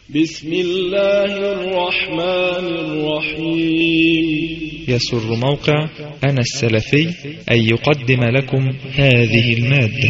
بسم الله الرحمن الرحيم يسر موقع أنا السلفي أن يقدم لكم هذه المادة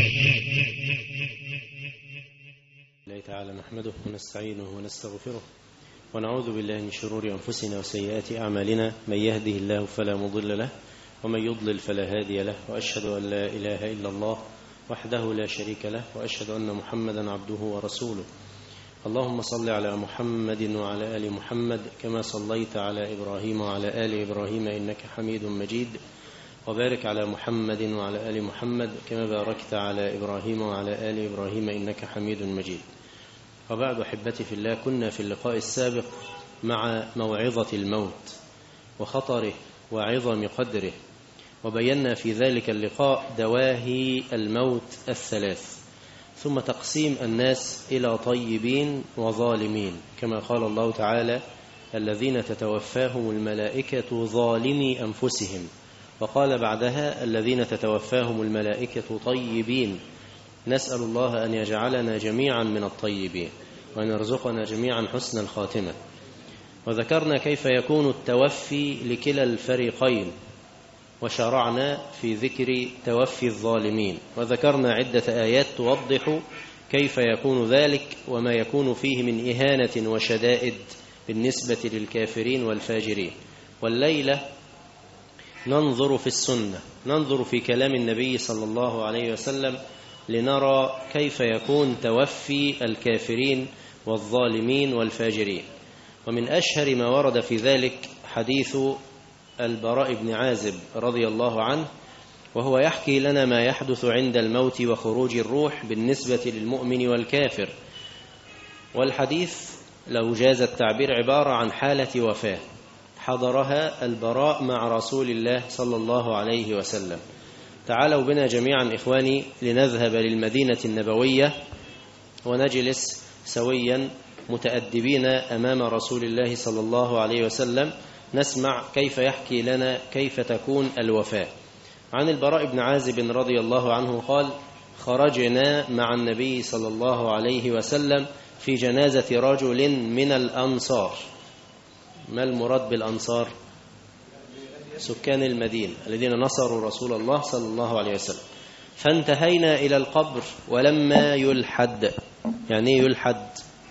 الله تعالى نحمده ونستعينه ونستغفره ونعوذ بالله من شرور أنفسنا وسيئات أعمالنا من يهده الله فلا مضل له ومن يضلل فلا هادي له وأشهد أن لا إله إلا الله وحده لا شريك له وأشهد أن محمدا عبده ورسوله اللهم صل على محمد وعلى آل محمد كما صليت على إبراهيم وعلى آل إبراهيم إنك حميد مجيد وبارك على محمد وعلى آل محمد كما باركت على إبراهيم وعلى آل إبراهيم إنك حميد مجيد وبعد أحبتي في الله كنا في اللقاء السابق مع موعظة الموت وخطره وعظم قدره وبينا في ذلك اللقاء دواهي الموت الثلاث ثم تقسيم الناس إلى طيبين وظالمين كما قال الله تعالى الذين تتوفاهم الملائكة ظالمي أنفسهم وقال بعدها الذين تتوفاهم الملائكة طيبين نسأل الله أن يجعلنا جميعا من الطيبين وأن يرزقنا جميعا حسن الخاتمة وذكرنا كيف يكون التوفي لكلا الفريقين وشرعنا في ذكر توفي الظالمين وذكرنا عدة آيات توضح كيف يكون ذلك وما يكون فيه من إهانة وشدائد بالنسبة للكافرين والفاجرين والليلة ننظر في السنة ننظر في كلام النبي صلى الله عليه وسلم لنرى كيف يكون توفي الكافرين والظالمين والفاجرين ومن أشهر ما ورد في ذلك حديث البراء بن عازب رضي الله عنه وهو يحكي لنا ما يحدث عند الموت وخروج الروح بالنسبة للمؤمن والكافر والحديث لو جاز التعبير عبارة عن حالة وفاة حضرها البراء مع رسول الله صلى الله عليه وسلم تعالوا بنا جميعا إخواني لنذهب للمدينة النبوية ونجلس سويا متأدبين أمام رسول الله صلى الله عليه وسلم نسمع كيف يحكي لنا كيف تكون الوفاة عن البراء بن عازب رضي الله عنه قال خرجنا مع النبي صلى الله عليه وسلم في جنازة رجل من الأنصار ما المراد بالأنصار سكان المدينة الذين نصروا رسول الله صلى الله عليه وسلم فانتهينا إلى القبر ولما يلحد يعني يلحد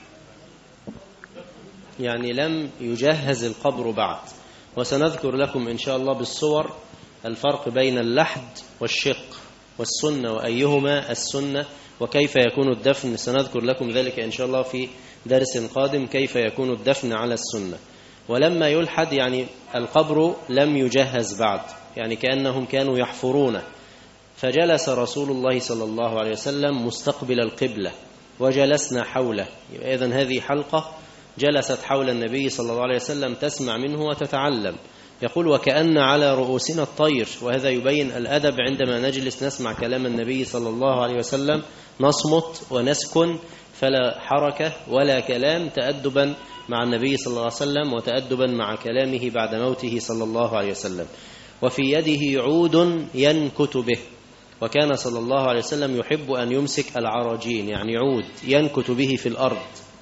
يعني لم يجهز القبر بعد وسنذكر لكم إن شاء الله بالصور الفرق بين اللحد والشق والسنة وأيهما السنة وكيف يكون الدفن سنذكر لكم ذلك إن شاء الله في درس قادم كيف يكون الدفن على السنة ولما يلحد يعني القبر لم يجهز بعد يعني كأنهم كانوا يحفرونه فجلس رسول الله صلى الله عليه وسلم مستقبل القبلة وجلسنا حوله إذن هذه حلقة جلست حول النبي صلى الله عليه وسلم تسمع منه وتتعلم يقول وكأن على رؤوسنا الطير وهذا يبين الأدب عندما نجلس نسمع كلام النبي صلى الله عليه وسلم نصمت ونسكن فلا حركة ولا كلام تأدبا مع النبي صلى الله عليه وسلم وتأدبا مع كلامه بعد موته صلى الله عليه وسلم وفي يده عود ينكت به وكان صلى الله عليه وسلم يحب أن يمسك العراجين يعني عود ينكت به في الأرض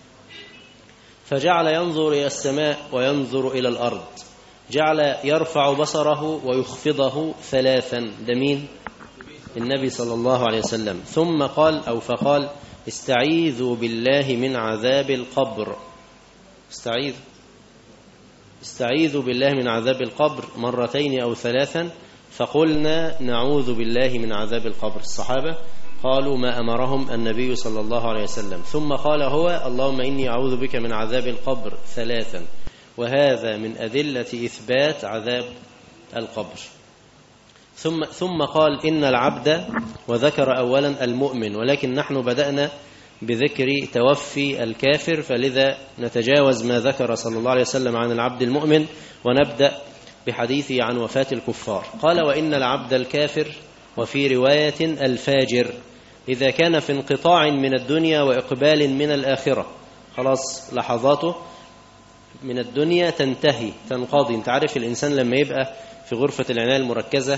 فجعل ينظر إلى السماء وينظر إلى الأرض جعل يرفع بصره ويخفضه ثلاثا ده مين النبي صلى الله عليه وسلم ثم قال أو فقال استعيذوا بالله من عذاب القبر استعيذ استعيذوا بالله من عذاب القبر مرتين أو ثلاثا فقلنا نعوذ بالله من عذاب القبر الصحابة قالوا ما أمرهم النبي صلى الله عليه وسلم ثم قال هو اللهم إني أعوذ بك من عذاب القبر ثلاثا وهذا من أدلة إثبات عذاب القبر ثم ثم قال إن العبد وذكر أولا المؤمن ولكن نحن بدأنا بذكر توفي الكافر فلذا نتجاوز ما ذكر صلى الله عليه وسلم عن العبد المؤمن ونبدأ بحديثه عن وفاة الكفار قال وإن العبد الكافر وفي رواية الفاجر إذا كان في انقطاع من الدنيا وإقبال من الآخرة خلاص لحظاته من الدنيا تنتهي تنقضي انت عارف الإنسان لما يبقى في غرفة العناية المركزة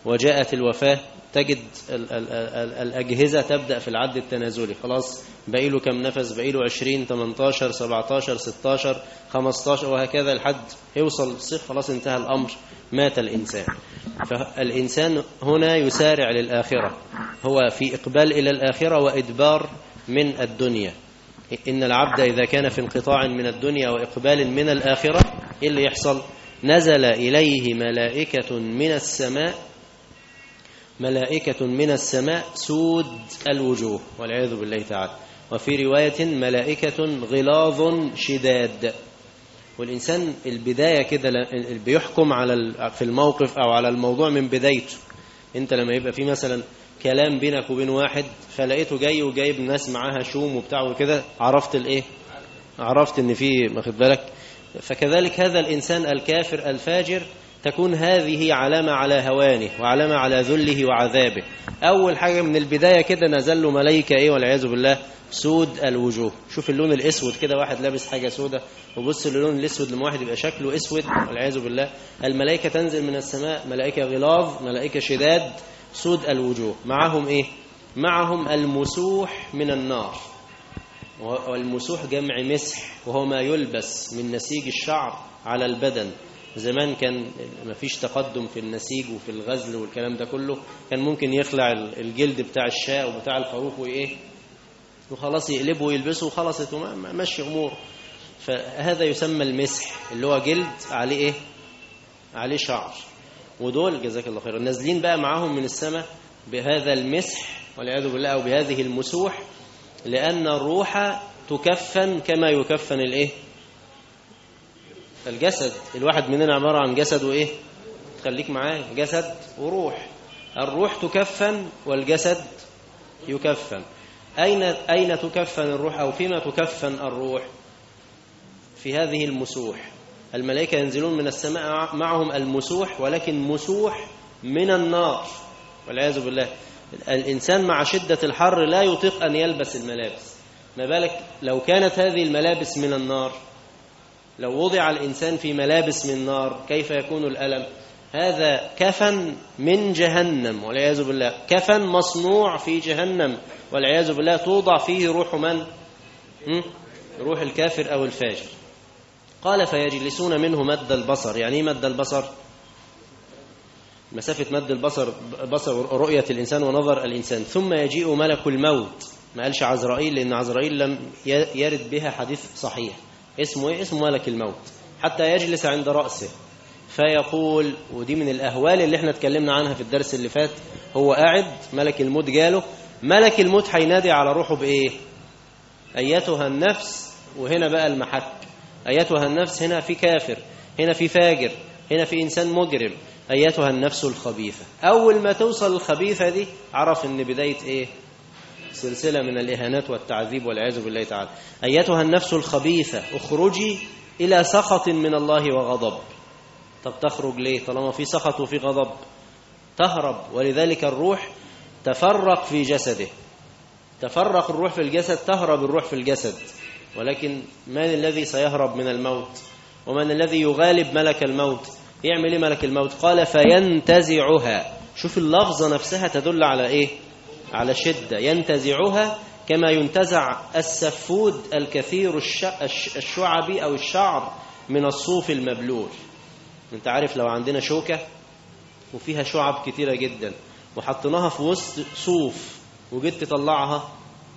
وجاءت الوفاة تجد ال ال ال الأجهزة تبدأ في العد التنازلي خلاص باقي له كم نفس باقي له 20 18 17 16 15 وهكذا لحد يوصل الصيف خلاص انتهى الأمر مات الإنسان فالإنسان هنا يسارع للآخرة هو في إقبال إلى الآخرة وإدبار من الدنيا إن العبد إذا كان في انقطاع من الدنيا وإقبال من الآخرة إيه اللي يحصل نزل إليه ملائكة من السماء ملائكة من السماء سود الوجوه والعياذ بالله تعالى وفي رواية ملائكة غلاظ شداد والإنسان البداية كده بيحكم على في الموقف أو على الموضوع من بدايته أنت لما يبقى في مثلا كلام بينك وبين واحد فلقيته جاي وجايب ناس معاها شوم وبتاع وكده عرفت الايه عرفت ان في واخد بالك فكذلك هذا الانسان الكافر الفاجر تكون هذه علامة على هوانه وعلامة على ذله وعذابه أول حاجة من البداية كده نزل له ملائكة إيه والعياذ بالله سود الوجوه شوف اللون الأسود كده واحد لابس حاجة سودة وبص للون الأسود لما واحد يبقى شكله أسود والعياذ بالله الملائكة تنزل من السماء ملائكة غلاظ ملائكة شداد سود الوجوه معهم إيه معهم المسوح من النار والمسوح جمع مسح وهو ما يلبس من نسيج الشعر على البدن زمان كان ما فيش تقدم في النسيج وفي الغزل والكلام ده كله كان ممكن يخلع الجلد بتاع الشاء وبتاع الخروف وايه وخلاص يقلبه ويلبسه وخلصت مشي اموره فهذا يسمى المسح اللي هو جلد عليه ايه عليه شعر ودول جزاك الله خير نازلين بقى معاهم من السماء بهذا المسح والعياذ بالله او بهذه المسوح لان الروح تكفن كما يكفن الايه الجسد الواحد مننا عبارة عن جسد وإيه خليك معايا جسد وروح الروح تكفن والجسد يكفن أين أين تكفن الروح أو فيما تكفن الروح في هذه المسوح الملائكة ينزلون من السماء معهم المسوح ولكن مسوح من النار والعياذ بالله الإنسان مع شدة الحر لا يطيق أن يلبس الملابس ما بالك لو كانت هذه الملابس من النار لو وضع الإنسان في ملابس من نار كيف يكون الألم هذا كفن من جهنم والعياذ بالله كفن مصنوع في جهنم والعياذ بالله توضع فيه روح من روح الكافر أو الفاجر قال فيجلسون منه مد البصر يعني مد البصر مسافة مد البصر بصر رؤية الإنسان ونظر الإنسان ثم يجيء ملك الموت ما قالش عزرائيل لأن عزرائيل لم يرد بها حديث صحيح اسمه ايه اسمه ملك الموت حتى يجلس عند رأسه فيقول ودي من الأهوال اللي احنا اتكلمنا عنها في الدرس اللي فات هو قاعد ملك الموت جاله ملك الموت هينادي على روحه بإيه أيتها النفس وهنا بقى المحك أيتها النفس هنا في كافر هنا في فاجر هنا في إنسان مجرم أيتها النفس الخبيثة أول ما توصل الخبيثة دي عرف إن بداية إيه سلسلة من الإهانات والتعذيب والعياذ بالله تعالى أيتها النفس الخبيثة اخرجي إلى سخط من الله وغضب طب تخرج ليه طالما في سخط وفي غضب تهرب ولذلك الروح تفرق في جسده تفرق الروح في الجسد تهرب الروح في الجسد ولكن من الذي سيهرب من الموت ومن الذي يغالب ملك الموت يعمل ايه ملك الموت قال فينتزعها شوف اللفظة نفسها تدل على ايه على شدة ينتزعها كما ينتزع السفود الكثير الشعبي أو الشعر من الصوف المبلول انت عارف لو عندنا شوكة وفيها شعب كتيرة جدا وحطيناها في وسط صوف وجيت تطلعها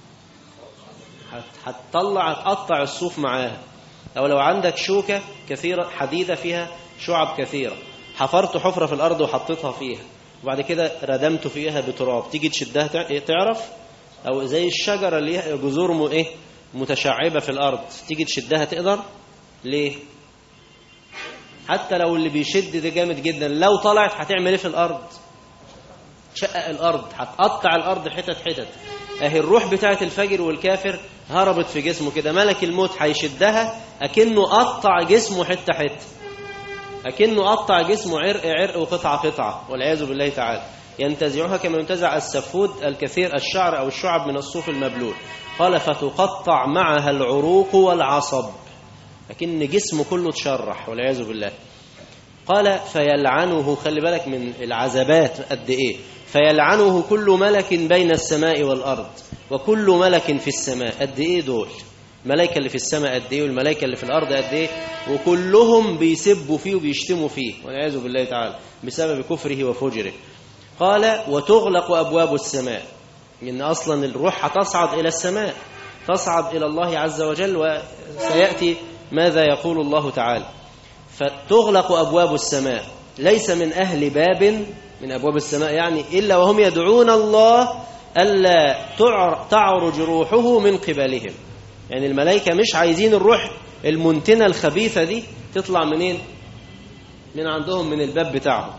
هتطلع تقطع الصوف معاها أو لو عندك شوكة كثيرة حديدة فيها شعب كثيرة حفرت حفرة في الأرض وحطيتها فيها وبعد كده ردمت فيها بتراب تيجي تشدها تعرف او زي الشجره اللي هي جذور ايه متشعبه في الارض تيجي تشدها تقدر ليه حتى لو اللي بيشد ده جامد جدا لو طلعت هتعمل ايه في الارض تشقق الارض هتقطع الارض حتت حتت اهي الروح بتاعه الفجر والكافر هربت في جسمه كده ملك الموت هيشدها اكنه قطع جسمه حته حته أكنه قطع جسمه عرق عرق وقطعة قطعة والعياذ بالله تعالى ينتزعها كما ينتزع السفود الكثير الشعر أو الشعب من الصوف المبلول قال فتقطع معها العروق والعصب لكن جسمه كله تشرح والعياذ بالله قال فيلعنه خلي بالك من العذابات قد ايه فيلعنه كل ملك بين السماء والارض وكل ملك في السماء قد ايه دول الملائكه اللي في السماء قد ايه والملائكه اللي في الارض قد ايه وكلهم بيسبوا فيه وبيشتموا فيه والعياذ بالله تعالى بسبب كفره وفجره قال وتغلق ابواب السماء ان اصلا الروح هتصعد الى السماء تصعد الى الله عز وجل وسياتي ماذا يقول الله تعالى فتغلق ابواب السماء ليس من اهل باب من ابواب السماء يعني الا وهم يدعون الله الا تعرج روحه من قبلهم يعني الملائكه مش عايزين الروح المنتنه الخبيثه دي تطلع منين من عندهم من الباب بتاعهم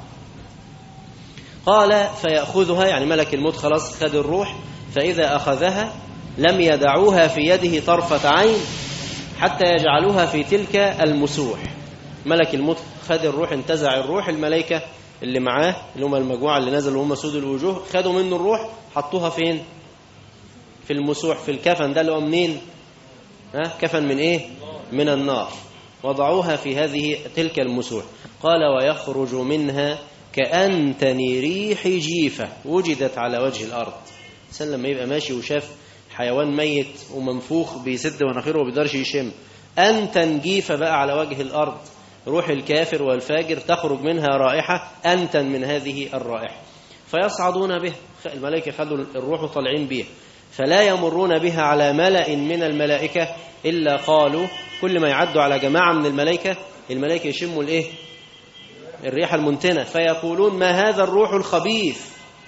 قال فيأخذها يعني ملك الموت خلاص خد الروح فإذا أخذها لم يدعوها في يده طرفة عين حتى يجعلوها في تلك المسوح ملك الموت خد الروح انتزع الروح الملائكة اللي معاه اللي هم المجموعة اللي نزلوا هم سود الوجوه خدوا منه الروح حطوها فين في المسوح في الكفن ده اللي هو منين ها كفن من ايه من النار وضعوها في هذه تلك المسوح قال ويخرج منها كأنتن ريح جيفة وجدت على وجه الأرض الإنسان لما يبقى ماشي وشاف حيوان ميت ومنفوخ بيسد مناخيره وبيقدرش يشم أنتن جيفة بقى على وجه الأرض روح الكافر والفاجر تخرج منها رائحة أنتن من هذه الرائحة فيصعدون به الملائكة خدوا الروح طالعين بها فلا يمرون بها على ملأ من الملائكة إلا قالوا كل ما يعدوا على جماعة من الملائكة الملائكة يشموا الإيه الريح المنتنة فيقولون ما هذا الروح الخبيث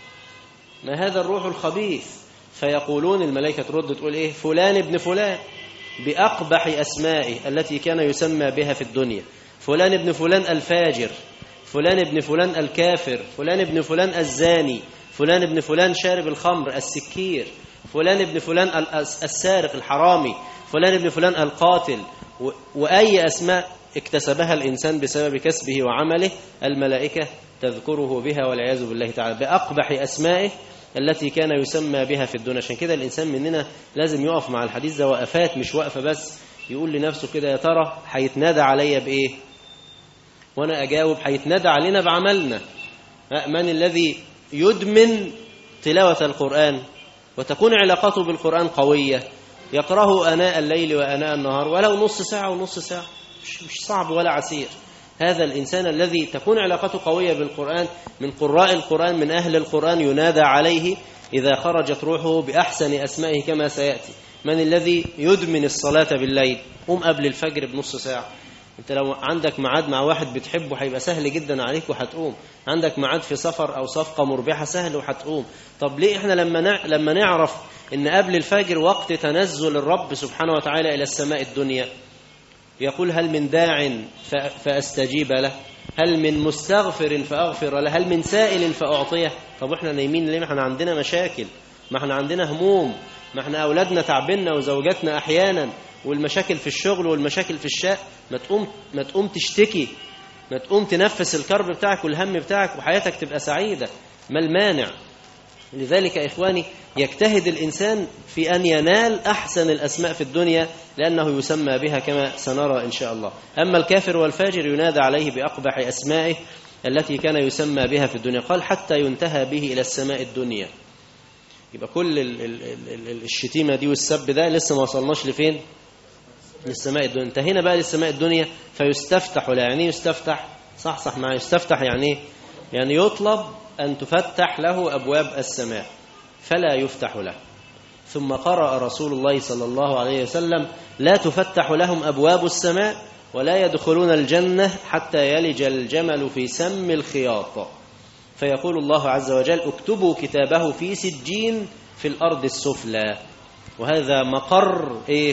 ما هذا الروح الخبيث فيقولون الملائكة ترد تقول إيه فلان ابن فلان بأقبح أسمائه التي كان يسمى بها في الدنيا فلان ابن فلان الفاجر فلان ابن فلان الكافر فلان ابن فلان الزاني فلان ابن فلان شارب الخمر السكير فلان ابن فلان السارق الحرامي فلان ابن فلان القاتل وأي أسماء اكتسبها الإنسان بسبب كسبه وعمله الملائكة تذكره بها والعياذ بالله تعالى بأقبح أسمائه التي كان يسمى بها في الدنيا عشان كده الإنسان مننا لازم يقف مع الحديث ده وقفات مش وقفة بس يقول لنفسه كده يا ترى هيتنادى عليا بإيه وأنا أجاوب هيتنادى علينا بعملنا من الذي يدمن تلاوة القرآن وتكون علاقته بالقرآن قوية يقرأه أناء الليل وأناء النهار ولو نص ساعة ونص ساعة مش, مش صعب ولا عسير هذا الإنسان الذي تكون علاقته قوية بالقرآن من قراء القرآن من أهل القرآن ينادى عليه إذا خرجت روحه بأحسن أسمائه كما سيأتي من الذي يدمن الصلاة بالليل قم قبل الفجر بنص ساعة انت لو عندك ميعاد مع واحد بتحبه هيبقى سهل جدا عليك وهتقوم عندك ميعاد في سفر او صفقه مربحه سهل وهتقوم طب ليه احنا لما نع... لما نعرف ان قبل الفجر وقت تنزل الرب سبحانه وتعالى الى السماء الدنيا يقول هل من داع ف... فاستجيب له هل من مستغفر فاغفر له هل من سائل فاعطيه طب احنا نايمين ليه ما احنا عندنا مشاكل ما احنا عندنا هموم ما احنا اولادنا تعبنا وزوجاتنا احيانا والمشاكل في الشغل والمشاكل في الشقه ما تقوم ما تقوم تشتكي ما تقوم تنفس الكرب بتاعك والهم بتاعك وحياتك تبقى سعيده ما المانع لذلك يا إخواني يجتهد الإنسان في أن ينال أحسن الأسماء في الدنيا لأنه يسمى بها كما سنرى إن شاء الله أما الكافر والفاجر ينادى عليه بأقبح أسمائه التي كان يسمى بها في الدنيا قال حتى ينتهى به إلى السماء الدنيا يبقى كل ال ال ال الشتيمة دي والسب ده لسه ما وصلناش لفين للسماء الدنيا انتهينا بقى للسماء الدنيا فيستفتح ولا يعني يستفتح صح صح معي يستفتح يعني ايه يعني يطلب أن تفتح له أبواب السماء فلا يفتح له ثم قرأ رسول الله صلى الله عليه وسلم لا تفتح لهم أبواب السماء ولا يدخلون الجنة حتى يلج الجمل في سم الخياط فيقول الله عز وجل اكتبوا كتابه في سجين في الأرض السفلى وهذا مقر إيه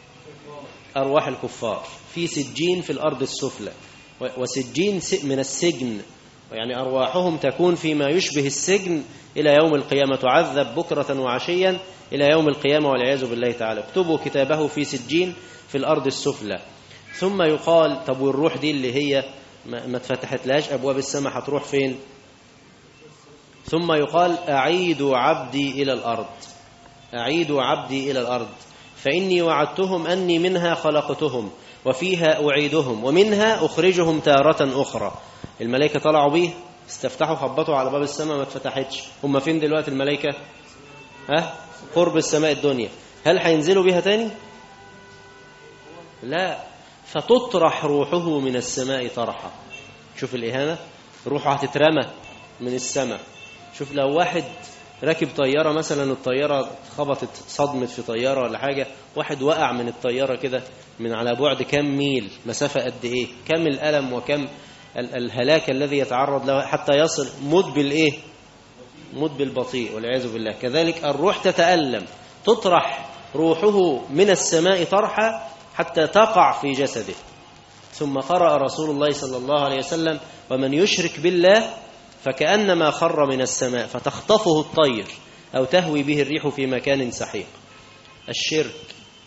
أرواح الكفار في سجين في الأرض السفلى وسجين من السجن يعني أرواحهم تكون فيما يشبه السجن إلى يوم القيامة تعذب بكرة وعشيا إلى يوم القيامة والعياذ بالله تعالى اكتبوا كتابه في سجين في الأرض السفلى ثم يقال طب والروح دي اللي هي ما اتفتحت لهاش أبواب السماء هتروح فين ثم يقال أعيدوا عبدي إلى الأرض أعيدوا عبدي إلى الأرض فإني وعدتهم أني منها خلقتهم وفيها أعيدهم ومنها أخرجهم تارة أخرى الملائكة طلعوا بيه استفتحوا خبطوا على باب السماء ما اتفتحتش هم فين دلوقتي الملائكة ها قرب السماء الدنيا هل هينزلوا بها تاني لا فتطرح روحه من السماء طرحا شوف الإهانة روحه هتترمى من السماء شوف لو واحد راكب طيارة مثلا الطيارة خبطت صدمت في طيارة ولا حاجة واحد وقع من الطيارة كده من على بعد كم ميل مسافة قد ايه كم الألم وكم ال- الهلاك الذي يتعرض له حتى يصل موت بالايه موت بالبطيء والعياذ بالله كذلك الروح تتألم تطرح روحه من السماء طرحا حتى تقع في جسده ثم قرأ رسول الله صلى الله عليه وسلم ومن يشرك بالله فكأنما خر من السماء فتخطفه الطير أو تهوي به الريح في مكان سحيق الشرك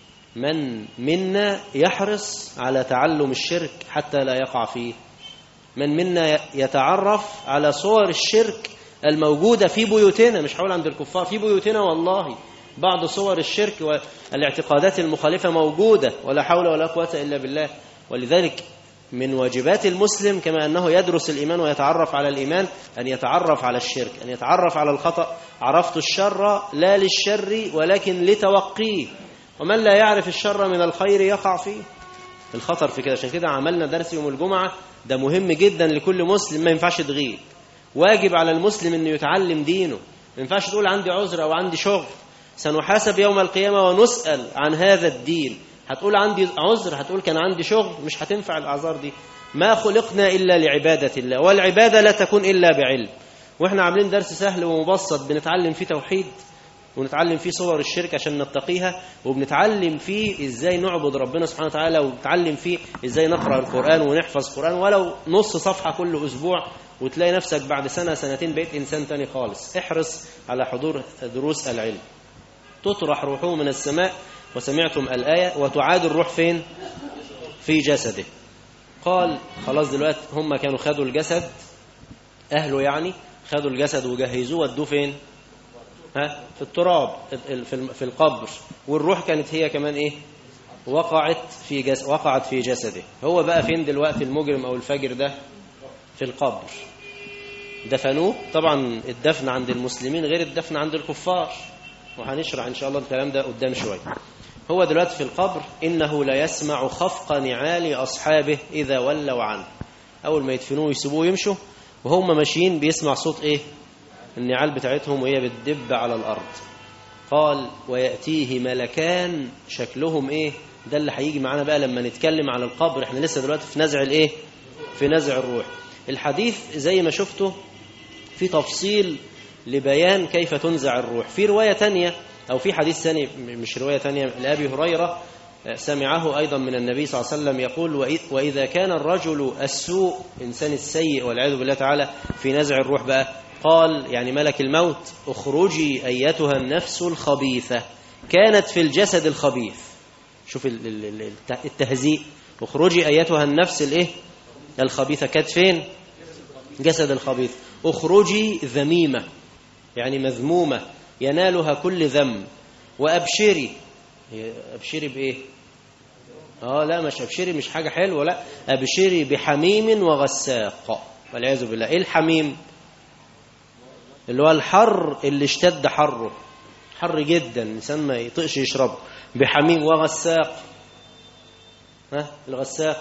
من منا يحرص على تعلم الشرك حتى لا يقع فيه من منا يتعرف على صور الشرك الموجودة في بيوتنا مش هقول عند الكفار في بيوتنا والله بعض صور الشرك والاعتقادات المخالفة موجودة ولا حول ولا قوة إلا بالله ولذلك من واجبات المسلم كما أنه يدرس الإيمان ويتعرف على الإيمان أن يتعرف على الشرك أن يتعرف على الخطأ عرفت الشر لا للشر ولكن لتوقيه ومن لا يعرف الشر من الخير يقع فيه الخطر في كده عشان كده عملنا درس يوم الجمعة ده مهم جدا لكل مسلم ما ينفعش تغيب واجب على المسلم انه يتعلم دينه ما ينفعش تقول عندي عذر او عندي شغل سنحاسب يوم القيامة ونسأل عن هذا الدين هتقول عندي عذر هتقول كان عندي شغل مش هتنفع الأعذار دي ما خلقنا إلا لعبادة الله والعبادة لا تكون إلا بعلم وإحنا عاملين درس سهل ومبسط بنتعلم فيه توحيد ونتعلم فيه صور الشرك عشان نتقيها وبنتعلم فيه ازاي نعبد ربنا سبحانه وتعالى وبنتعلم فيه ازاي نقرأ القرآن ونحفظ القرآن ولو نص صفحة كل أسبوع وتلاقي نفسك بعد سنة سنتين بقيت إنسان تاني خالص احرص على حضور دروس العلم تطرح روحه من السماء وسمعتم الآية وتعاد الروح فين في جسده قال خلاص دلوقتي هم كانوا خدوا الجسد أهله يعني خدوا الجسد وجهزوه ودوه فين ها في التراب في في القبر والروح كانت هي كمان ايه وقعت في جس وقعت في جسده هو بقى فين دلوقتي المجرم او الفاجر ده في القبر دفنوه طبعا الدفن عند المسلمين غير الدفن عند الكفار وهنشرح ان شاء الله الكلام ده قدام شويه هو دلوقتي في القبر انه لا يسمع خفق نعال اصحابه اذا ولوا عنه اول ما يدفنوه ويسيبوه يمشوا وهم ماشيين بيسمع صوت ايه النعال بتاعتهم وهي بتدب على الأرض قال ويأتيه ملكان شكلهم إيه ده اللي هيجي معانا بقى لما نتكلم على القبر احنا لسه دلوقتي في نزع الإيه في نزع الروح الحديث زي ما شفته في تفصيل لبيان كيف تنزع الروح في رواية تانية أو في حديث ثاني مش رواية تانية لأبي هريرة سمعه أيضا من النبي صلى الله عليه وسلم يقول وإذا كان الرجل السوء إنسان السيء والعياذ بالله تعالى في نزع الروح بقى قال يعني ملك الموت اخرجي أيتها النفس الخبيثة كانت في الجسد الخبيث شوف التهزيء اخرجي أيتها النفس الايه الخبيثة كانت فين جسد الخبيث اخرجي ذميمة يعني مذمومة ينالها كل ذم وأبشري أبشري بإيه آه لا مش أبشري مش حاجة حلوة لا أبشري بحميم وغساق والعياذ بالله إيه الحميم اللي هو الحر اللي اشتد حره حر جدا الإنسان ما يطقش يشربه بحميم وغساق ها الغساق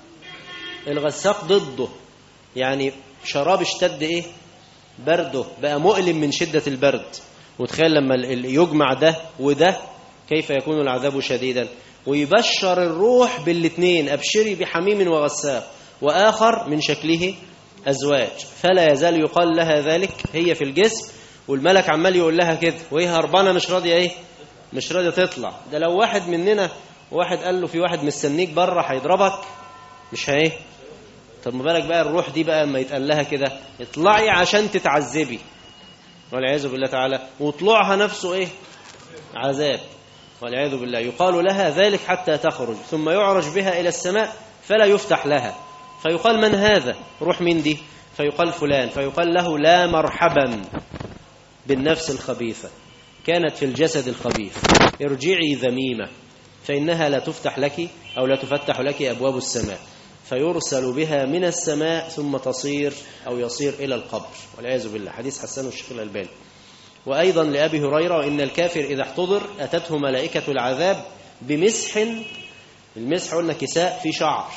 الغساق ضده يعني شراب اشتد ايه برده بقى مؤلم من شدة البرد وتخيل لما يجمع ده وده كيف يكون العذاب شديدا ويبشر الروح بالاثنين أبشري بحميم وغساق وآخر من شكله أزواج فلا يزال يقال لها ذلك هي في الجسم والملك عمال يقول لها كده وهي هربانة مش راضية ايه مش راضية تطلع ده لو واحد مننا واحد قال له في واحد مستنيك بره هيضربك مش هايه طب ما بالك بقى الروح دي بقى لما يتقال لها كده اطلعي عشان تتعذبي والعياذ بالله تعالى وطلوعها نفسه ايه عذاب والعياذ بالله يقال لها ذلك حتى تخرج ثم يعرج بها إلى السماء فلا يفتح لها فيقال من هذا روح من دي فيقال فلان فيقال له لا مرحبا بالنفس الخبيثة كانت في الجسد الخبيث ارجعي ذميمة فإنها لا تفتح لك أو لا تفتح لك أبواب السماء فيرسل بها من السماء ثم تصير أو يصير إلى القبر والعياذ بالله حديث حسن الشيخ الألباني وأيضا لأبي هريرة إن الكافر إذا احتضر أتته ملائكة العذاب بمسح المسح قلنا كساء في شعر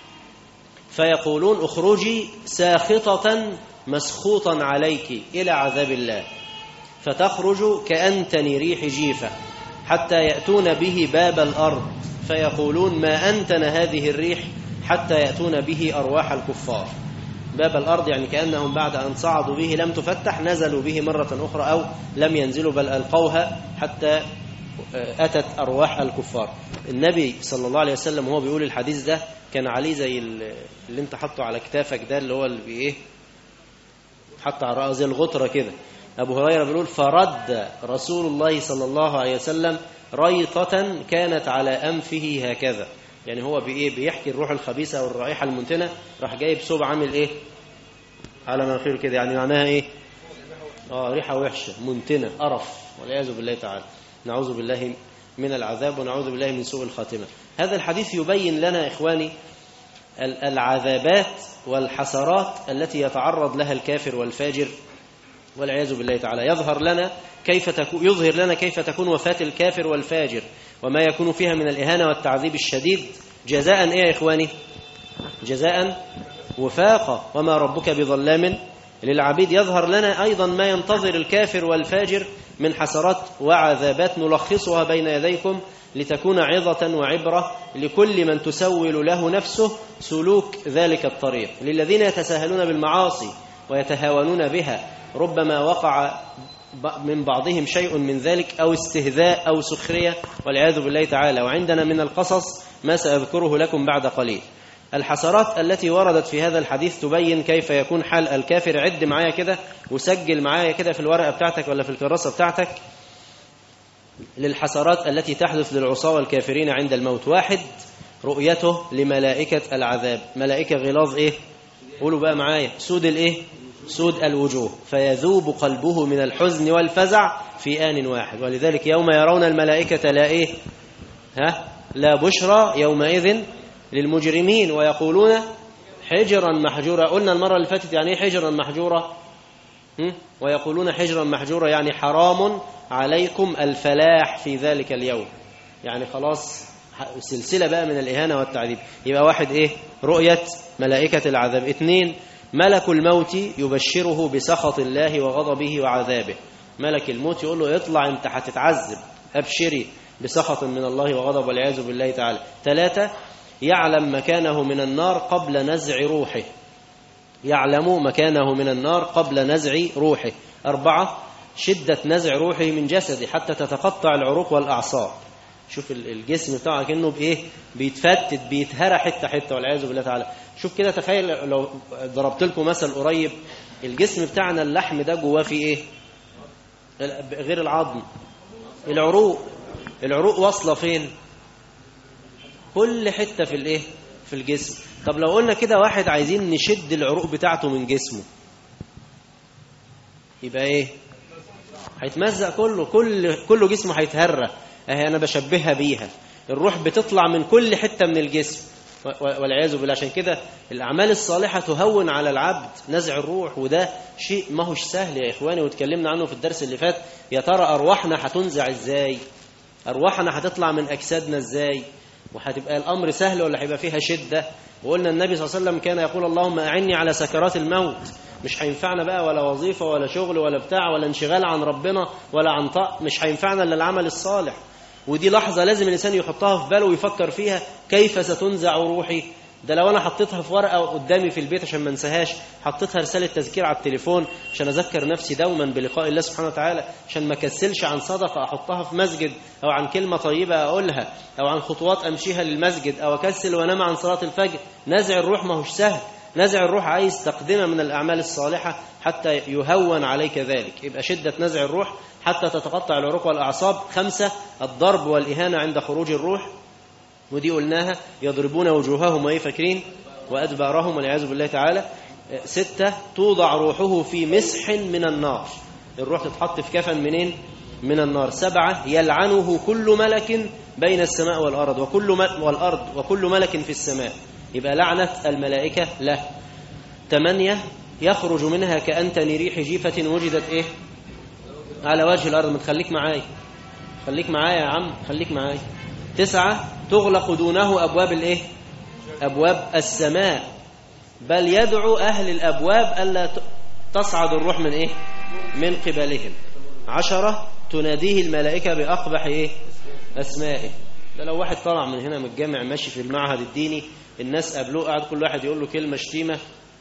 فيقولون اخرجي ساخطة مسخوطا عليك إلى عذاب الله فتخرج كأنتن ريح جيفة حتى يأتون به باب الأرض فيقولون ما أنتن هذه الريح حتى يأتون به أرواح الكفار باب الأرض يعني كأنهم بعد أن صعدوا به لم تفتح نزلوا به مرة أخرى أو لم ينزلوا بل ألقوها حتى أتت أرواح الكفار النبي صلى الله عليه وسلم وهو بيقول الحديث ده كان عليه زي اللي انت حطه على كتافك ده اللي هو اللي ايه حط على رأسه زي الغطرة كده أبو هريرة بيقول فرد رسول الله صلى الله عليه وسلم ريطة كانت على أنفه هكذا يعني هو بإيه بيحكي الروح الخبيثة أو الرائحة المنتنة راح جايب ثوب عامل إيه على مناخيره كده يعني معناها إيه آه ريحة وحشة منتنة قرف والعياذ بالله تعالى نعوذ بالله من العذاب ونعوذ بالله من سوء الخاتمة هذا الحديث يبين لنا إخواني العذابات والحسرات التي يتعرض لها الكافر والفاجر والعياذ بالله تعالى يظهر لنا كيف تكون يظهر لنا كيف تكون وفاة الكافر والفاجر وما يكون فيها من الإهانة والتعذيب الشديد جزاء إيه يا إخواني جزاء وفاقا وما ربك بظلام للعبيد يظهر لنا أيضا ما ينتظر الكافر والفاجر من حسرات وعذابات نلخصها بين يديكم لتكون عظة وعبرة لكل من تسول له نفسه سلوك ذلك الطريق للذين يتساهلون بالمعاصي ويتهاونون بها ربما وقع من بعضهم شيء من ذلك أو استهزاء أو سخرية والعياذ بالله تعالى وعندنا من القصص ما سأذكره لكم بعد قليل الحسرات التي وردت في هذا الحديث تبين كيف يكون حال الكافر عد معايا كده وسجل معايا كده في الورقة بتاعتك ولا في الكراسة بتاعتك للحسرات التي تحدث للعصاة والكافرين عند الموت واحد رؤيته لملائكة العذاب ملائكة غلاظ ايه قولوا بقى معايا سود الايه سود الوجوه فيذوب قلبه من الحزن والفزع في آن واحد ولذلك يوم يرون الملائكة لا ايه ها لا بشرى يومئذ للمجرمين ويقولون حجرا محجورا قلنا المرة اللي فاتت يعني ايه حجرا محجورا ويقولون حجرا محجورا يعني حرام عليكم الفلاح في ذلك اليوم يعني خلاص سلسلة بقى من الإهانة والتعذيب يبقى واحد إيه رؤية ملائكة العذاب اثنين ملك الموت يبشره بسخط الله وغضبه وعذابه ملك الموت يقول له اطلع انت هتتعذب أبشري بسخط من الله وغضب والعياذ بالله تعالى ثلاثة يعلم مكانه من النار قبل نزع روحه يعلم مكانه من النار قبل نزع روحه أربعة شدة نزع روحه من جسده حتى تتقطع العروق والأعصاب شوف الجسم بتاعه كأنه بإيه بيتفتت بيتهرى حتة حتة والعياذ بالله تعالى شوف كده تخيل لو ضربت لكم مثل قريب الجسم بتاعنا اللحم ده جواه فيه إيه غير العظم العروق العروق واصلة فين كل حتة في الإيه في الجسم طب لو قلنا كده واحد عايزين نشد العروق بتاعته من جسمه يبقى ايه هيتمزق كله كل كله جسمه هيتهرى اهي انا بشبهها بيها الروح بتطلع من كل حتة من الجسم والعياذ بالله عشان كده الاعمال الصالحه تهون على العبد نزع الروح وده شيء ما هوش سهل يا اخواني واتكلمنا عنه في الدرس اللي فات يا ترى ارواحنا هتنزع ازاي ارواحنا هتطلع من اجسادنا ازاي وهتبقى الامر سهل ولا هيبقى فيها شده وقلنا النبي صلى الله عليه وسلم كان يقول اللهم اعني على سكرات الموت مش هينفعنا بقى ولا وظيفه ولا شغل ولا بتاع ولا انشغال عن ربنا ولا عن طاق مش هينفعنا الا العمل الصالح ودي لحظة لازم الإنسان يحطها في باله ويفكر فيها كيف ستنزع روحي ده لو أنا حطيتها في ورقة قدامي في البيت عشان ما انساهاش حطيتها رسالة تذكير على التليفون عشان أذكر نفسي دوما بلقاء الله سبحانه وتعالى عشان ما كسلش عن صدقة أحطها في مسجد أو عن كلمة طيبة أقولها أو عن خطوات أمشيها للمسجد أو أكسل وأنام عن صلاة الفجر نزع الروح ما هوش سهل نزع الروح عايز تقدمة من الأعمال الصالحة حتى يهون عليك ذلك يبقى شدة نزع الروح حتى تتقطع العروق والأعصاب خمسة الضرب والإهانة عند خروج الروح ودي قلناها يضربون وجوههم وإيه فاكرين وأدبارهم والعياذ بالله تعالى ستة توضع روحه في مسح من النار الروح تتحط في كفن منين من النار سبعة يلعنه كل ملك بين السماء والأرض وكل مل والأرض وكل ملك في السماء يبقى لعنة الملائكة له ثمانية يخرج منها كأنتن ريح جيفة وجدت إيه على وجه الأرض ما تخليك معايا خليك معايا يا عم خليك معايا تسعة تغلق دونه أبواب الإيه أبواب السماء بل يدعو أهل الأبواب ألا تصعد الروح من إيه من قبلهم عشرة تناديه الملائكة بأقبح إيه أسمائه ده لو واحد طلع من هنا من الجامع ماشي في المعهد الديني الناس قابلوه قاعد كل واحد يقول له كلمة شتيمة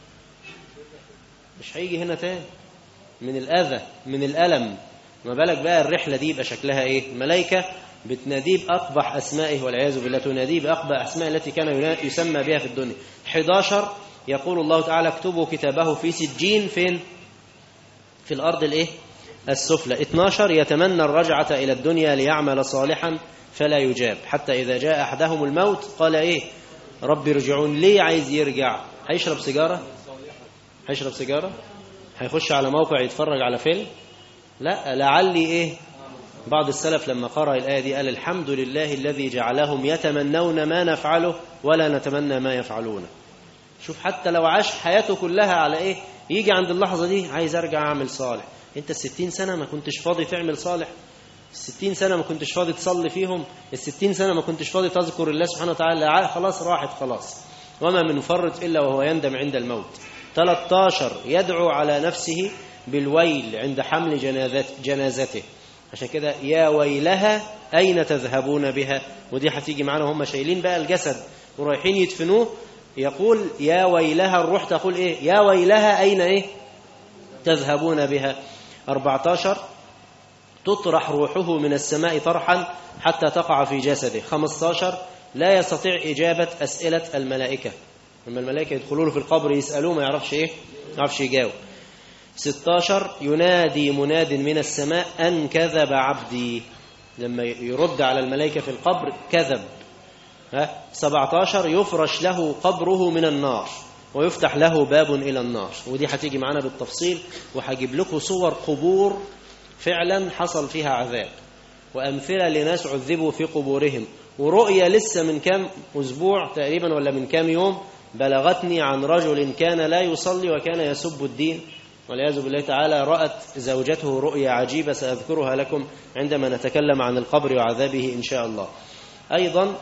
مش هيجي هنا تاني من الأذى من الألم ما بالك بقى الرحلة دي يبقى شكلها إيه الملائكة بتناديه بأقبح أسمائه والعياذ بالله تناديه بأقبح أسماء التي كان يسمى بها في الدنيا 11 يقول الله تعالى اكتبوا كتابه في سجين فين في الأرض الإيه السفلى 12 يتمنى الرجعة إلى الدنيا ليعمل صالحا فلا يجاب حتى إذا جاء أحدهم الموت قال إيه رب ارجعون ليه عايز يرجع هيشرب سيجارة هيشرب سيجارة هيخش على موقع يتفرج على فيلم لا لعلي إيه بعض السلف لما قرأ الآية دي قال الحمد لله الذي جعلهم يتمنون ما نفعله ولا نتمنى ما يفعلونه شوف حتى لو عاش حياته كلها على إيه يجي عند اللحظة دي عايز أرجع أعمل صالح أنت الستين سنة ما كنتش فاضي تعمل صالح الستين سنة ما كنتش فاضي تصلي فيهم الستين سنة ما كنتش فاضي تذكر الله سبحانه وتعالى خلاص راحت خلاص وما من فرط إلا وهو يندم عند الموت 13 يدعو على نفسه بالويل عند حمل جنازته عشان كده يا ويلها أين تذهبون بها ودي هتيجي معانا هم شايلين بقى الجسد ورايحين يدفنوه يقول يا ويلها الروح تقول إيه يا ويلها أين إيه تذهبون بها 14 تطرح روحه من السماء طرحا حتى تقع في جسده 15 لا يستطيع إجابة أسئلة الملائكة لما الملائكة يدخلوا له في القبر يسألوه ما يعرفش إيه ما يعرفش يجاوب 16 ينادي مناد من السماء أن كذب عبدي لما يرد على الملائكة في القبر كذب ها 17 يفرش له قبره من النار ويفتح له باب إلى النار ودي هتيجي معانا بالتفصيل وهجيب لكم صور قبور فعلا حصل فيها عذاب وأمثلة لناس عذبوا في قبورهم ورؤية لسه من كام أسبوع تقريبا ولا من كام يوم بلغتني عن رجل كان لا يصلي وكان يسب الدين والعياذ بالله تعالى رأت زوجته رؤيا عجيبة سأذكرها لكم عندما نتكلم عن القبر وعذابه إن شاء الله أيضا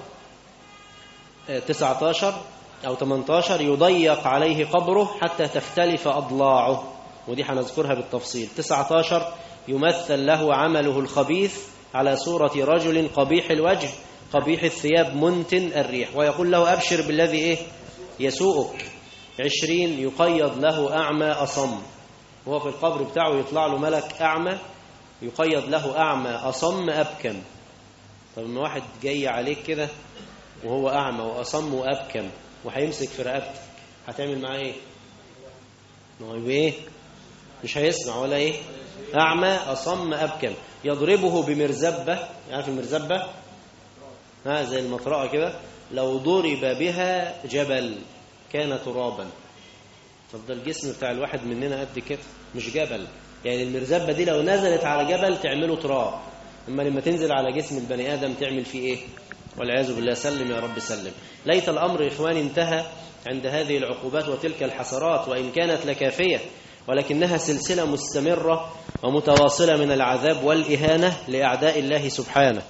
19 أو 18 يضيق عليه قبره حتى تختلف أضلاعه ودي هنذكرها بالتفصيل 19 يمثل له عمله الخبيث على صورة رجل قبيح الوجه قبيح الثياب منتن الريح ويقول له أبشر بالذي إيه يسوءك عشرين يقيض له أعمى أصم وهو في القبر بتاعه يطلع له ملك أعمى يقيض له أعمى أصم أبكم طب ما واحد جاي عليك كده وهو أعمى وأصم وأبكم وهيمسك في رقبتك هتعمل معاه إيه؟ ما هو إيه؟ مش هيسمع ولا إيه؟ أعمى أصم أبكم يضربه بمرزبة عارف المرزبة؟ ها زي المطرقة كده لو ضرب بها جبل كان ترابا طب ده الجسم بتاع الواحد مننا قد كده مش جبل يعني المرزبة دي لو نزلت على جبل تعمله تراب اما لما تنزل على جسم البني آدم تعمل فيه ايه والعياذ بالله سلم يا رب سلم ليت الأمر إخواني انتهى عند هذه العقوبات وتلك الحسرات وإن كانت لكافية ولكنها سلسلة مستمرة ومتواصلة من العذاب والإهانة لأعداء الله سبحانه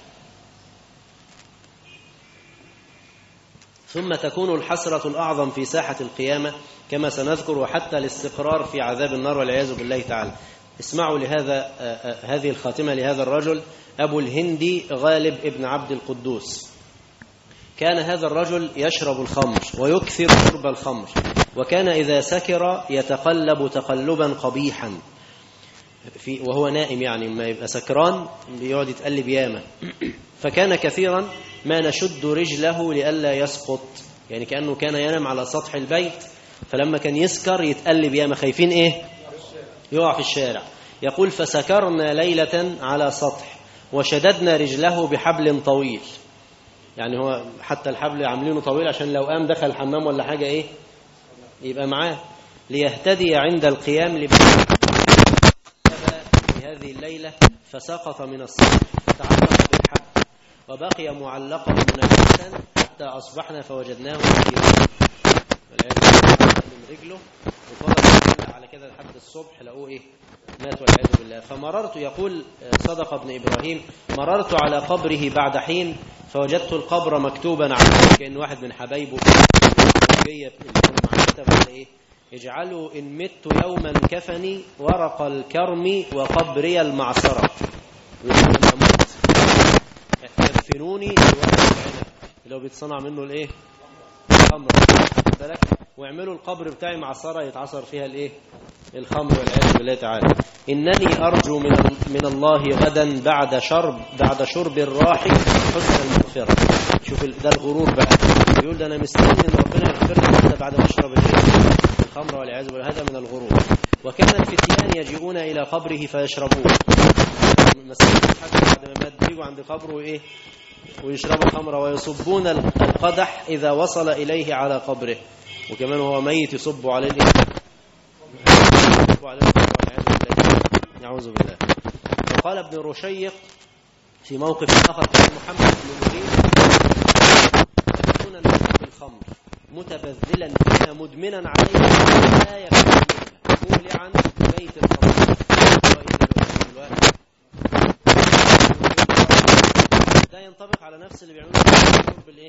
ثم تكون الحسرة الأعظم في ساحة القيامة كما سنذكر وحتى الاستقرار في عذاب النار والعياذ بالله تعالى اسمعوا لهذا هذه الخاتمة لهذا الرجل أبو الهندي غالب ابن عبد القدوس كان هذا الرجل يشرب الخمر ويكثر شرب الخمر وكان إذا سكر يتقلب تقلبا قبيحا في وهو نائم يعني ما يبقى سكران بيقعد يتقلب ياما فكان كثيرا ما نشد رجله لئلا يسقط يعني كأنه كان ينام على سطح البيت فلما كان يسكر يتقلب ياما خايفين ايه يقع في الشارع يقول فسكرنا ليلة على سطح وشددنا رجله بحبل طويل يعني هو حتى الحبل عاملينه طويل عشان لو قام دخل الحمام ولا حاجة ايه يبقى معاه ليهتدي عند القيام لب... في هذه الليلة فسقط من السطح فتعلق بالحبل وبقي معلقا منفسا حتى أصبحنا فوجدناه ميتا والعياذ بالله من رجله وفضل على كده لحد الصبح لقوه ايه مات والعياذ بالله فمررت يقول صدق ابن ابراهيم مررت على قبره بعد حين فوجدت القبر مكتوبا عليه كان واحد من حبايبه جايه اللي كانوا معاه كتب على ايه اجعلوا ان مت يوما كفني ورق الكرم وقبري المعصره ولما اموت كفنوني بورق العنب اللي هو بيتصنع منه الايه الخمر واخد بالك واعملوا القبر بتاعي معصره يتعصر فيها الايه الخمر والعياذ بالله تعالى انني ارجو من من الله غدا بعد شرب بعد شرب الراحي حسن المغفره شوف ال- ده الغرور بقى بيقول ده انا مستني ان ربنا يغفر لي حتى بعد ما اشرب الايه الخمر والعياذ بالله هذا من الغرور وكان الفتيان يجيئون الى قبره فيشربون مسألة حتى بعد ما مات بيجوا عند قبره ايه ويشربوا الخمر ويصبون القدح إذا وصل إليه على قبره وكمان هو ميت يصب عليه الإيه؟ يصب عليه الخمر والعياذ بالله. نعوذ بالله وقال ابن رشيق في موقف آخر كان محمد بن مريد يكون الناس بالخمر متبذلا فيها مدمنا عليها لا يفعل منها مولعا بميت الخمر الوقت ده ينطبق على نفس اللي بيعملوه في الشرب الايه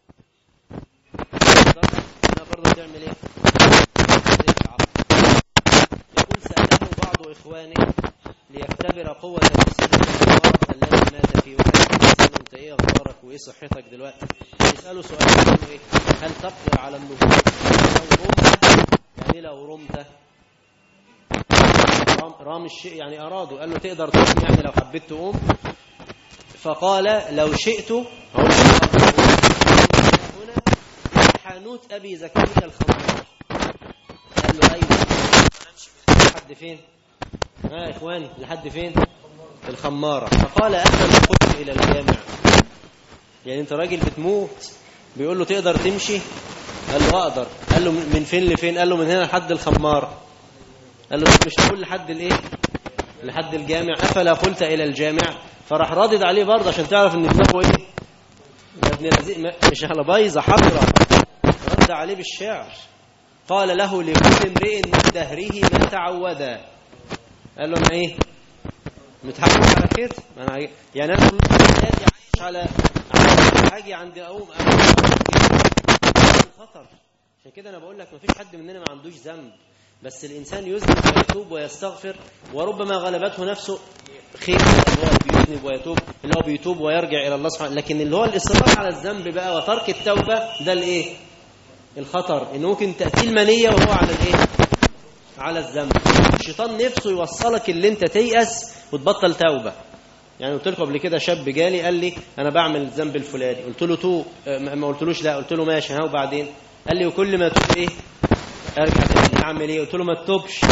هنا برضه بتعمل ايه تدفع. يقول سأله بعض إخوانه ليختبر قوة جسده المرض الذي مات فيه وكان يسأله أنت إيه أخبارك وإيه صحتك دلوقتي يسأله سؤال يقول له إيه هل تقدر على النبوة لو رمت يعني لو رمت رام, رام الشيء يعني أرادوا قال له تقدر تقوم يعني لو حبيت تقوم فقال لو شئت هقول هنا حانوت أبي زكريا الخمار قال له أيوة أمشي لحد فين ها يا إخواني لحد فين الخمارة فقال أهلا قلت إلى الجامع يعني أنت راجل بتموت بيقول له تقدر تمشي قال له أقدر قال له من فين لفين قال له من هنا لحد الخمارة قال له مش تقول لحد الايه لحد الجامع افلا قلت الى الجامع فراح رادد عليه برضه عشان تعرف ان دماغه ايه يا ابن الذين ما- مش على بايظه حمراء رد عليه بالشعر قال له لكل امرئ من دهره ما تعودا قال له انا ايه متعود على كده ما انا عاي- يعني انا طول حياتي عايش على على حاجه عند اقوم خطر عشان كده انا بقول لك مفيش حد مننا ما عندوش ذنب بس الانسان يذنب ويتوب ويستغفر وربما غلبته نفسه خير اللي هو بيذنب ويتوب اللي هو بيتوب ويرجع الى الله سبحانه لكن اللي هو الاصرار على الذنب بقى وترك التوبه ده الايه الخطر ان ممكن تاتي المنيه وهو على الايه على الذنب الشيطان نفسه يوصلك اللي انت تيأس وتبطل توبه يعني قلت لكم قبل كده شاب جالي قال لي انا بعمل الذنب الفلاني قلت له تو آه، ما ما قلتلوش لا قلت له ماشي ها وبعدين قال لي وكل ما تتوب ايه ارجع تاني اعمل ايه قلت له ما تتوبش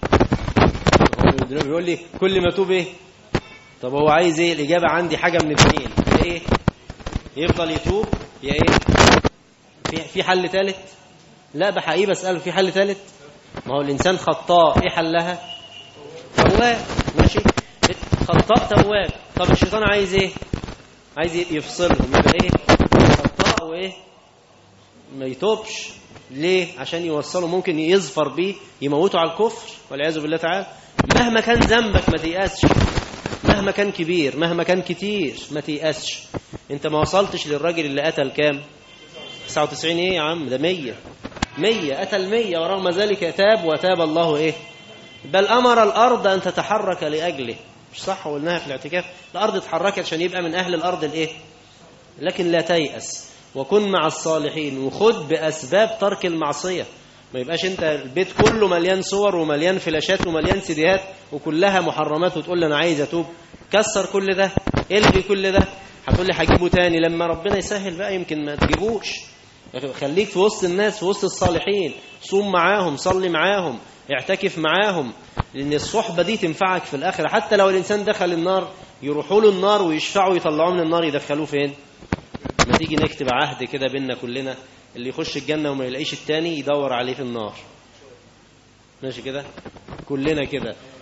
هو بيقول لي كل ما اتوب ايه طب هو عايز ايه الاجابه عندي حاجه من الاثنين يا ايه يفضل يتوب يا ايه في في حل ثالث لا بحقيقي بساله في حل ثالث ما هو الانسان خطاء ايه حلها تواب ماشي خطاء تواب طب الشيطان عايز ايه عايز يفصلهم يبقى ايه خطاء وايه ما يتوبش ليه عشان يوصله ممكن يظفر بيه يموته على الكفر والعياذ بالله تعالى مهما كان ذنبك ما تيأسش مهما كان كبير مهما كان كتير ما تيأسش انت ما وصلتش للراجل اللي قتل كام 99 ايه يا عم ده 100 100 قتل 100 ورغم ذلك تاب وتاب الله ايه بل امر الارض ان تتحرك لاجله مش صح قلناها في الاعتكاف الارض اتحركت عشان يبقى من اهل الارض الايه لكن لا تيأس وكن مع الصالحين وخد باسباب ترك المعصيه ما يبقاش انت البيت كله مليان صور ومليان فلاشات ومليان سيديهات وكلها محرمات وتقول لي انا عايز اتوب كسر كل ده الغي كل ده هتقول لي هجيبه تاني لما ربنا يسهل بقى يمكن ما تجيبوش خليك في وسط الناس في وسط الصالحين صوم معاهم صلي معاهم اعتكف معاهم لان الصحبه دي تنفعك في الاخره حتى لو الانسان دخل النار يروحوا له النار ويشفعوا يطلعوه من النار يدخلوه فين ما تيجي نكتب عهد كده بينا كلنا اللي يخش الجنه وما يلاقيش التاني يدور عليه في النار ماشي كده كلنا كده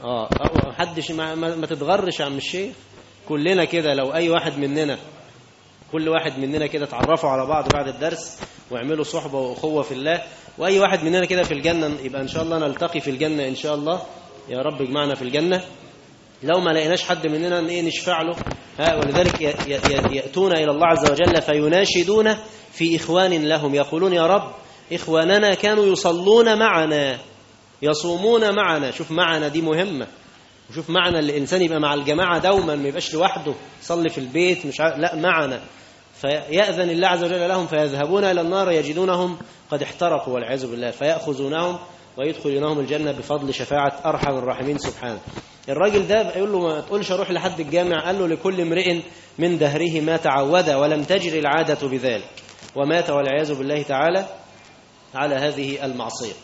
اه أو محدش ما, ما, ما تتغرش يا عم الشيخ كلنا كده لو اي واحد مننا كل واحد مننا كده اتعرفوا على بعض بعد الدرس واعملوا صحبة وأخوة في الله وأي واحد مننا كده في الجنة يبقى إن شاء الله نلتقي في الجنة إن شاء الله يا رب اجمعنا في الجنة لو ما لقيناش حد مننا ايه نشفع له ها ولذلك ي- ي- يأتون إلى الله عز وجل فيناشدون في إخوان لهم يقولون يا رب إخواننا كانوا يصلون معنا يصومون معنا شوف معنا دي مهمة وشوف معنى الإنسان يبقى مع الجماعة دوما ما يبقاش لوحده يصلي في البيت مش عارف لا معنا فيأذن الله عز وجل لهم فيذهبون إلى النار يجدونهم قد احترقوا والعياذ بالله فيأخذونهم ويدخلونهم الجنة بفضل شفاعة أرحم الراحمين سبحانه الراجل ده بيقول له ما تقولش أروح لحد الجامع قال له لكل امرئ من دهره ما تعود ولم تجري العادة بذلك ومات والعياذ بالله تعالى على هذه المعصية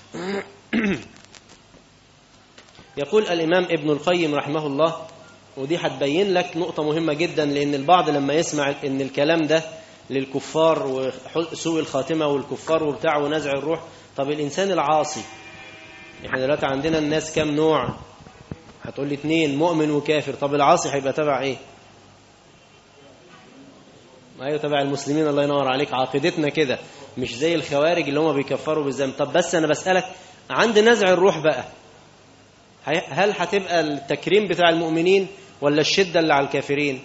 يقول الإمام ابن القيم رحمه الله ودي هتبين لك نقطة مهمة جدا لأن البعض لما يسمع إن الكلام ده للكفار وسوء الخاتمة والكفار وبتاع ونزع الروح طب الإنسان العاصي احنا دلوقتي عندنا الناس كام نوع هتقول لي اتنين مؤمن وكافر طب العاصي هيبقى تبع ايه ايوه تبع المسلمين الله ينور عليك عقيدتنا كده مش زي الخوارج اللي هم بيكفروا بالذنب طب بس انا بسألك عند نزع الروح بقى هي- هل هتبقى التكريم بتاع المؤمنين ولا الشدة اللي على الكافرين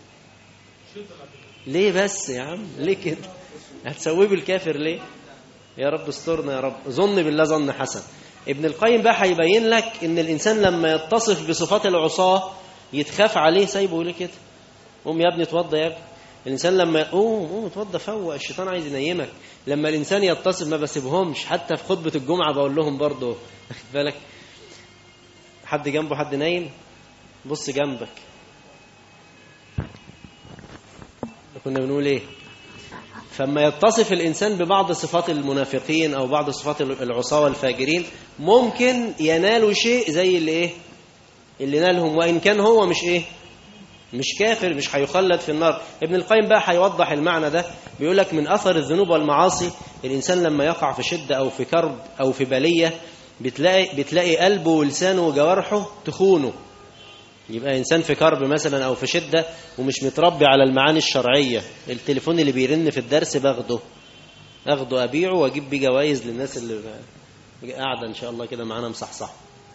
ليه بس يا عم ليه كده هتسويه بالكافر ليه يا رب استرنا يا رب ظن بالله ظن حسن ابن القيم بقى هيبين لك ان الانسان لما يتصف بصفات العصاة يتخاف عليه سايبه ليه كده قوم يا ابني اتوضى يا ابني الانسان لما قوم قوم اتوضى فوق الشيطان عايز ينيمك لما الانسان يتصف ما بسيبهمش حتى في خطبه الجمعه بقول لهم برضه واخد بالك حد جنبه حد نايم بص جنبك كنا بنقول ايه فما يتصف الإنسان ببعض صفات المنافقين أو بعض صفات العصاة والفاجرين ممكن ينالوا شيء زي اللي إيه اللي نالهم وإن كان هو مش إيه مش كافر مش هيخلد في النار ابن القيم بقى هيوضح المعنى ده بيقول لك من أثر الذنوب والمعاصي الإنسان لما يقع في شدة أو في كرب أو في بلية بتلاقي, بتلاقي قلبه ولسانه وجوارحه تخونه يبقى إنسان في كرب مثلا أو في شدة ومش متربي على المعاني الشرعية التليفون اللي بيرن في الدرس باخده أخده أبيعه وأجيب بيه جوائز للناس اللي قاعدة إن شاء الله كده معانا مصحصح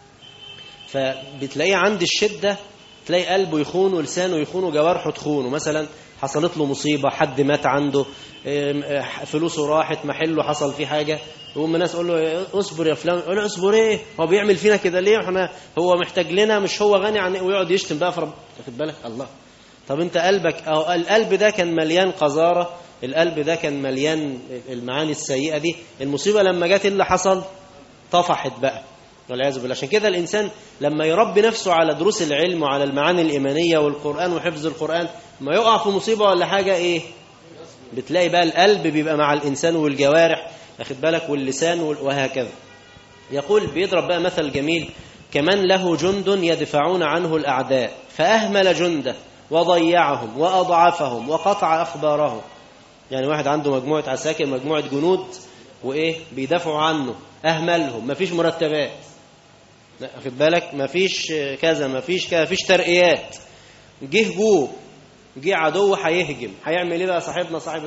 فبتلاقيه عند الشدة تلاقي قلبه يخون ولسانه يخون وجوارحه تخونه مثلا حصلت له مصيبة حد مات عنده فلوسه راحت محله حصل فيه حاجة يقوم الناس يقول له اصبر يا فلان يقول له اصبر ايه هو بيعمل فينا كده ليه احنا هو محتاج لنا مش هو غني عن ويقعد يشتم بقى في رب واخد بالك الله طب انت قلبك أو القلب ده كان مليان قذارة القلب ده كان مليان المعاني السيئة دي المصيبة لما جت اللي حصل طفحت بقى والعياذ بالله عشان كده الإنسان لما يربي نفسه على دروس العلم وعلى المعاني الإيمانية والقرآن وحفظ القرآن ما يقع في مصيبة ولا حاجة إيه بتلاقي بقى القلب بيبقى مع الإنسان والجوارح واخد بالك واللسان وهكذا يقول بيضرب بقى مثل جميل كمن له جند يدفعون عنه الأعداء فأهمل جنده وضيعهم وأضعفهم وقطع أخبارهم يعني واحد عنده مجموعة عساكر مجموعة جنود وإيه بيدافعوا عنه أهملهم مفيش مرتبات واخد بالك مفيش كذا مفيش كذا مفيش ترقيات جه جوه جه عدو هيهجم هيعمل ايه بقى صاحبنا صاحب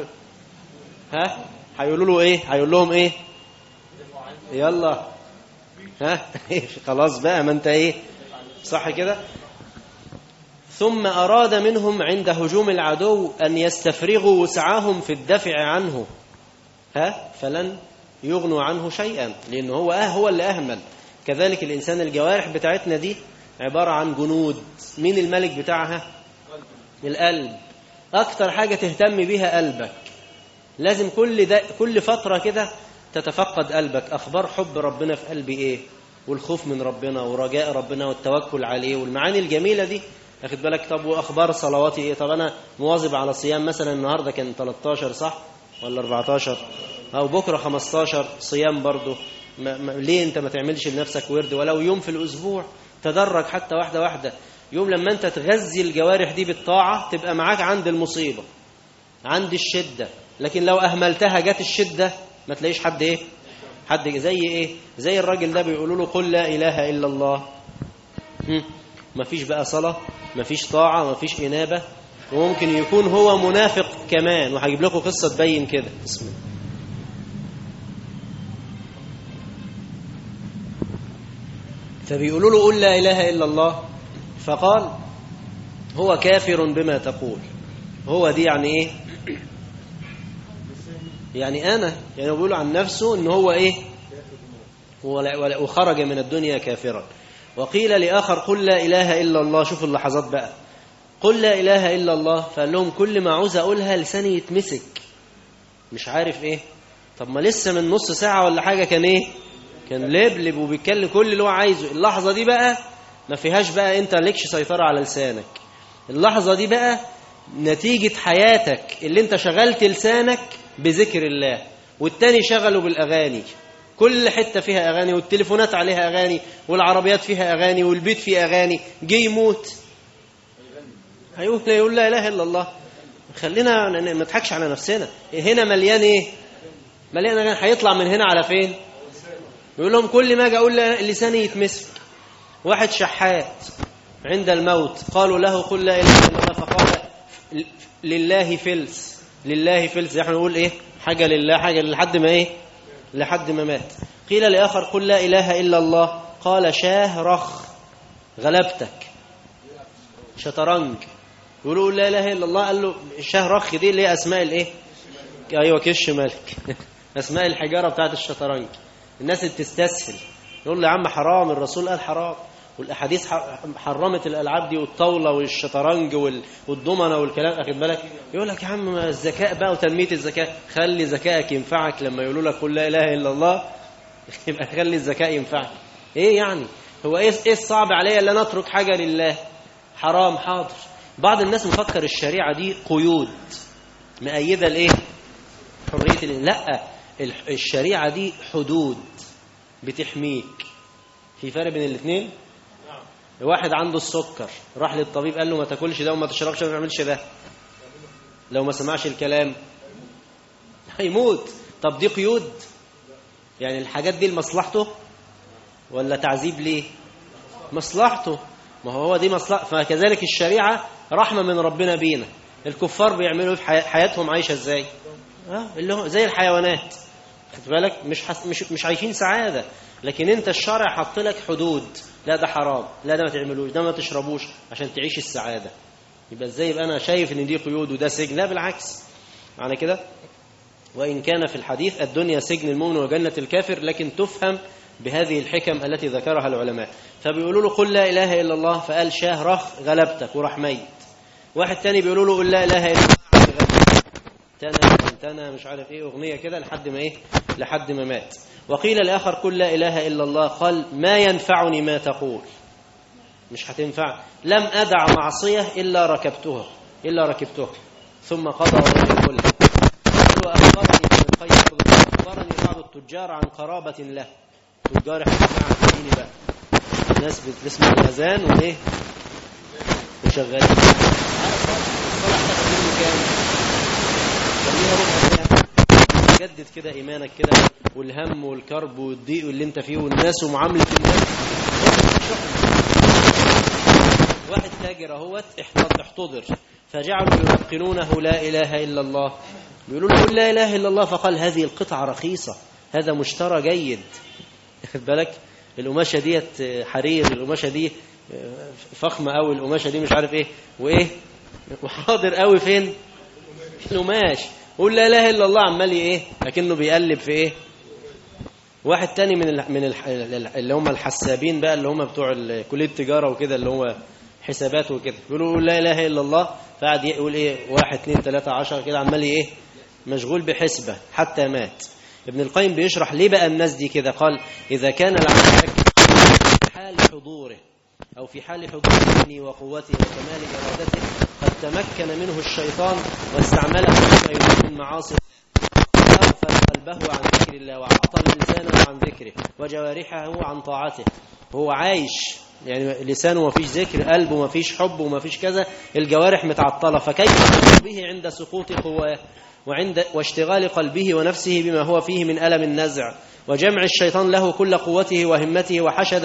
ها هيقولوا له ايه هيقول لهم ايه يلا ها خلاص بقى ما انت ايه صح كده ثم أراد منهم عند هجوم العدو أن يستفرغوا وسعهم في الدفع عنه ها فلن يغنوا عنه شيئا لأنه هو آه هو اللي أهمل كذلك الإنسان الجوارح بتاعتنا دي عبارة عن جنود مين الملك بتاعها القلب أكتر حاجة تهتم بيها قلبك لازم كل ده كل فترة كده تتفقد قلبك أخبار حب ربنا في قلبي إيه والخوف من ربنا ورجاء ربنا والتوكل عليه والمعاني الجميلة دي أخد بالك طب وأخبار صلواتي إيه طب أنا مواظب على صيام مثلا النهاردة كان 13 صح ولا 14 أو بكرة 15 صيام برضه ما ما ليه أنت ما تعملش لنفسك ورد ولو يوم في الأسبوع تدرج حتى واحدة واحدة يوم لما أنت تغذي الجوارح دي بالطاعة تبقى معاك عند المصيبة عند الشدة لكن لو أهملتها جت الشدة ما تلاقيش حد إيه حد زي إيه زي الراجل ده بيقولوا له قل لا إله إلا الله هم، مفيش بقى صلاة مفيش طاعة مفيش إنابة وممكن يكون هو منافق كمان وهجيب لكم قصة تبين كده بسم الله فبيقولوا له قل لا إله إلا الله فقال هو كافر بما تقول هو دي يعني إيه يعني أنا يعني هو بيقول عن نفسه إن هو إيه ولا- ولا- وخرج من الدنيا كافرا وقيل لآخر قل لا إله إلا الله شوفوا اللحظات بقى قل لا إله إلا الله فقال لهم كل ما عاوز أقولها لساني يتمسك مش عارف إيه طب ما لسه من نص ساعة ولا حاجة كان إيه كان لبلب وبيتكلم كل اللي هو عايزه اللحظة دي بقى ما فيهاش بقى أنت لكش سيطرة على لسانك اللحظة دي بقى نتيجة حياتك اللي أنت شغلت لسانك بذكر الله والتاني شغله بالأغاني كل حتة فيها أغاني والتليفونات عليها أغاني والعربيات فيها أغاني والبيت فيه أغاني جه يموت هيقول لا يقول لا إله إلا الله خلينا ن- ن- ما نضحكش على نفسنا هنا مليان إيه مليان أغاني هيطلع من هنا على فين يقول لهم كل ما أجي أقول لا- لساني يتمسك واحد شحات عند الموت قالوا له قل لا إله إلا الله فقال ل- لله فلس لله فلس احنا نقول ايه حاجة لله حاجة لحد ما ايه لحد ما مات قيل لآخر قل لا إله إلا الله قال شاه رخ غلبتك شطرنج يقولوا لا إله إلا الله قال له شاه رخ دي اللي هي أسماء الإيه أيوة كش ملك أسماء الحجارة بتاعت الشطرنج الناس اللي بتستسهل يقول له يا عم حرام الرسول قال حرام والأحاديث ح- حرمت الألعاب دي والطاولة والشطرنج وال- والضمنة والكلام أخد بالك يقول لك يا عم الذكاء بقى وتنمية الذكاء خلي ذكائك ينفعك لما يقولوا لك قل لا إله إلا الله يبقى خلي الذكاء ينفعك إيه يعني هو إيه إيه الصعب عليا اللي أنا أترك حاجة لله حرام حاضر بعض الناس مفكر الشريعة دي قيود مأيدة لإيه حرية ال- لا الح- الشريعة دي حدود بتحميك في فرق بين الاثنين واحد عنده السكر راح للطبيب قال له ما تاكلش ده وما تشربش وما تعملش ده لو ما سمعش الكلام هيموت طب دي قيود يعني الحاجات دي لمصلحته ولا تعذيب ليه مصلحته ما هو دي مصلحة فكذلك الشريعة رحمة من ربنا بينا الكفار بيعملوا إيه في حي- حياتهم عايشة ازاي اه اللي هو زي الحيوانات خد بالك مش حس... مش مش عايشين سعادة لكن انت الشرع حط لك حدود لا ده حرام لا ده ما تعملوش ده ما تشربوش عشان تعيش السعادة يبقى ازاي يبقى انا شايف ان دي قيود وده سجن لا بالعكس معنى كده وإن كان في الحديث الدنيا سجن المؤمن وجنة الكافر لكن تفهم بهذه الحكم التي ذكرها العلماء فبيقولوا له قل لا إله إلا الله فقال شاه رخ غلبتك وراح ميت واحد تاني بيقولوا له قل لا إله إلا الله غلبتك. تنا تنا مش عارف ايه اغنيه كده لحد ما ايه لحد ما مات وقيل لاخر قل لا اله الا الله قال ما ينفعني ما تقول مش هتنفع لم ادع معصيه الا ركبتها الا ركبتها ثم قضى وجه كله قال واخبرني ابن القيم اخبرني بعض التجار عن قرابه له تجار احنا جماعه في بقى ناس بتسمع الاذان وايه وشغالين عارف الصلاه تاخد منه كام خليها ربع ساعة جدد كده إيمانك كده والهم والكرب والضيق اللي انت فيه والناس ومعاملة الناس واحد تاجر اهوت احتض- احتضر فجعلوا يلقنونه لا إله إلا الله بيقولوا له قل لا إله إلا الله فقال هذه القطعة رخيصة هذا مشترى جيد خد بالك القماشة ديت حرير القماشة دي فخمة قوي القماشة دي مش عارف ايه وايه وحاضر قوي فين القماش قول لا اله الا الله عمال ايه لكنه بيقلب في ايه واحد تاني من ال من ال اللي هم الحسابين بقى اللي هم بتوع ال- كليه التجاره وكده اللي هو حسابات وكده بيقولوا قول لا اله الا الله فقعد يقول ايه واحد اتنين تلاته عشرة كده عمال ايه مشغول بحسبه حتى مات ابن القيم بيشرح ليه بقى الناس دي كده قال اذا كان العبد في حال حضوره أو في حال حضور ذهنه وقوته وكمال إرادته قد تمكن منه الشيطان واستعمله فيما يريد من معاصي أغفل قلبه عن ذكر الله وعطل لسانه عن ذكره وجوارحه عن طاعته وهو عايش يعني لسانه ما فيش ذكر قلبه ما فيش حب وما فيش كذا الجوارح متعطلة فكيف يشعر به عند سقوط قواه وعند واشتغال قلبه ونفسه بما هو فيه من ألم النزع وجمع الشيطان له كل قوته وهمته وحشد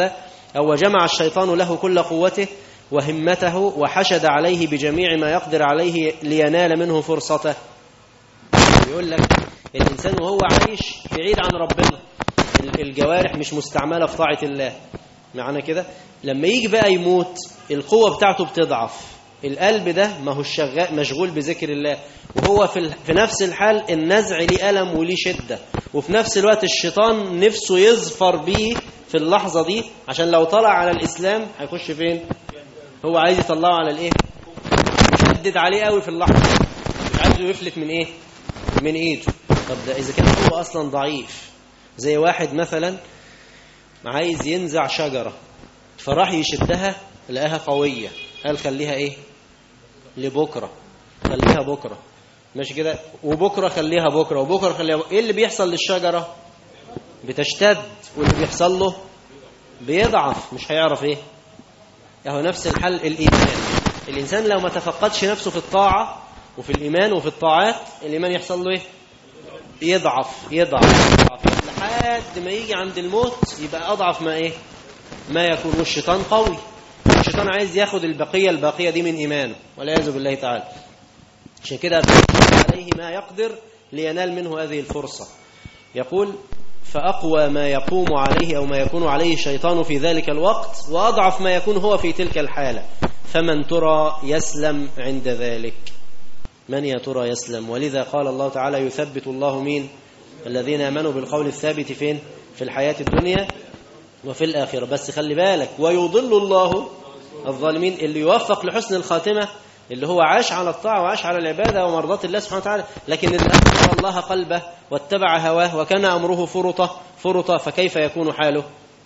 أو جمع الشيطان له كل قوته وهمته وحشد عليه بجميع ما يقدر عليه لينال منه فرصته بيقول لك الإنسان وهو عايش بعيد عن ربنا الجوارح مش مستعملة في طاعة الله معنى كده لما يجي بقى يموت القوة بتاعته بتضعف القلب ده ما هو الشغال مشغول بذكر الله وهو في, في نفس الحال النزع ليه ألم وليه شدة وفي نفس الوقت الشيطان نفسه يظفر بيه في اللحظة دي عشان لو طلع على الإسلام هيخش فين هو عايز يطلعه على الإيه يشدد عليه قوي في اللحظة مش عايزه يفلت من إيه من إيده طب ده إذا كان هو أصلا ضعيف زي واحد مثلا عايز ينزع شجرة فراح يشدها لقاها قوية قال خليها ايه لبكرة خليها بكرة ماشي كده وبكرة خليها بكرة وبكرة خليها بكرة. ايه اللي بيحصل للشجرة بتشتد واللي بيحصل له بيضعف مش هيعرف ايه اهو نفس الحل الايمان الانسان لو ما تفقدش نفسه في الطاعة وفي الايمان وفي الطاعات الايمان يحصل له ايه يضعف يضعف يضعف لحد ما يجي عند الموت يبقى اضعف ما ايه ما يكون والشيطان قوي الشيطان عايز ياخد البقية الباقية دي من إيمانه والعياذ بالله تعالى عشان كده عليه ما يقدر لينال منه هذه الفرصة يقول فأقوى ما يقوم عليه أو ما يكون عليه الشيطان في ذلك الوقت وأضعف ما يكون هو في تلك الحالة فمن ترى يسلم عند ذلك من يا ترى يسلم ولذا قال الله تعالى يثبت الله مين الذين آمنوا بالقول الثابت فين في الحياة الدنيا وفي الآخرة بس خلي بالك ويضل الله الظالمين اللي يوفق لحسن الخاتمة اللي هو عاش على الطاعة وعاش على العبادة ومرضات الله سبحانه وتعالى لكن اللي أخذ الله قلبه واتبع هواه وكان أمره فرطة فرطة فكيف يكون حاله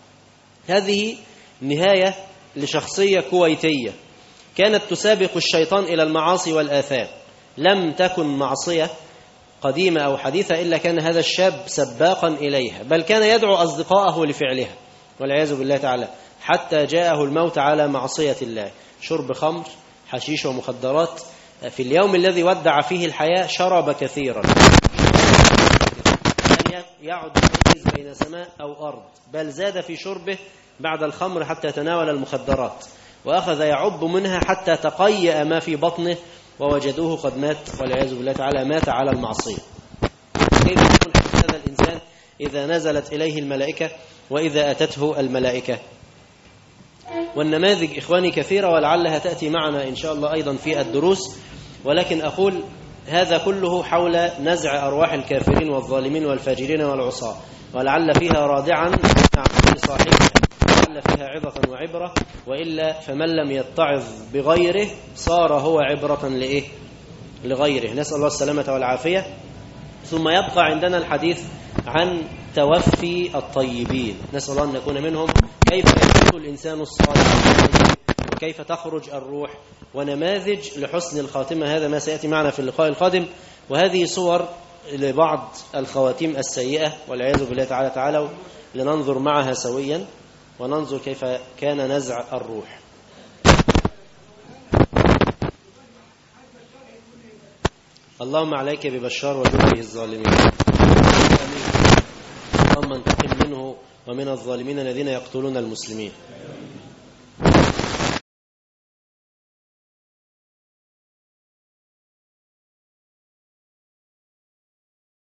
هذه نهاية لشخصية كويتية كانت تسابق الشيطان إلى المعاصي والآثام لم تكن معصية قديمة أو حديثة إلا كان هذا الشاب سباقا إليها بل كان يدعو أصدقائه لفعلها والعياذ بالله تعالى حتى جاءه الموت على معصية الله شرب خمر حشيش ومخدرات في اليوم الذي ودع فيه الحياة شرب كثيرا لم يعد يميز بين سماء أو أرض بل زاد في شربه بعد الخمر حتى تناول المخدرات وأخذ يعب منها حتى تقيأ ما في بطنه ووجدوه قد مات والعياذ بالله تعالى مات على المعصية كيف يكون هذا الإنسان إذا نزلت إليه الملائكة وإذا أتته الملائكة والنماذج إخواني كثيرة ولعلها تأتي معنا إن شاء الله أيضا في الدروس ولكن أقول هذا كله حول نزع أرواح الكافرين والظالمين والفاجرين والعصاة ولعل فيها رادعا مع كل صاحبها ولعل فيها عظة وعبرة وإلا فمن لم يتعظ بغيره صار هو عبرة لإيه لغيره نسأل الله السلامة والعافية ثم يبقى عندنا الحديث عن توفي الطيبين نسأل الله أن نكون منهم كيف يموت الإنسان الصالح وكيف تخرج الروح ونماذج لحسن الخاتمة هذا ما سيأتي معنا في اللقاء القادم وهذه صور لبعض الخواتيم السيئة والعياذ بالله تعالى تعالى لننظر معها سويا وننظر كيف كان نزع الروح اللهم عليك ببشار وجنوده الظالمين اللهم انتقم منه ومن الظالمين الذين يقتلون المسلمين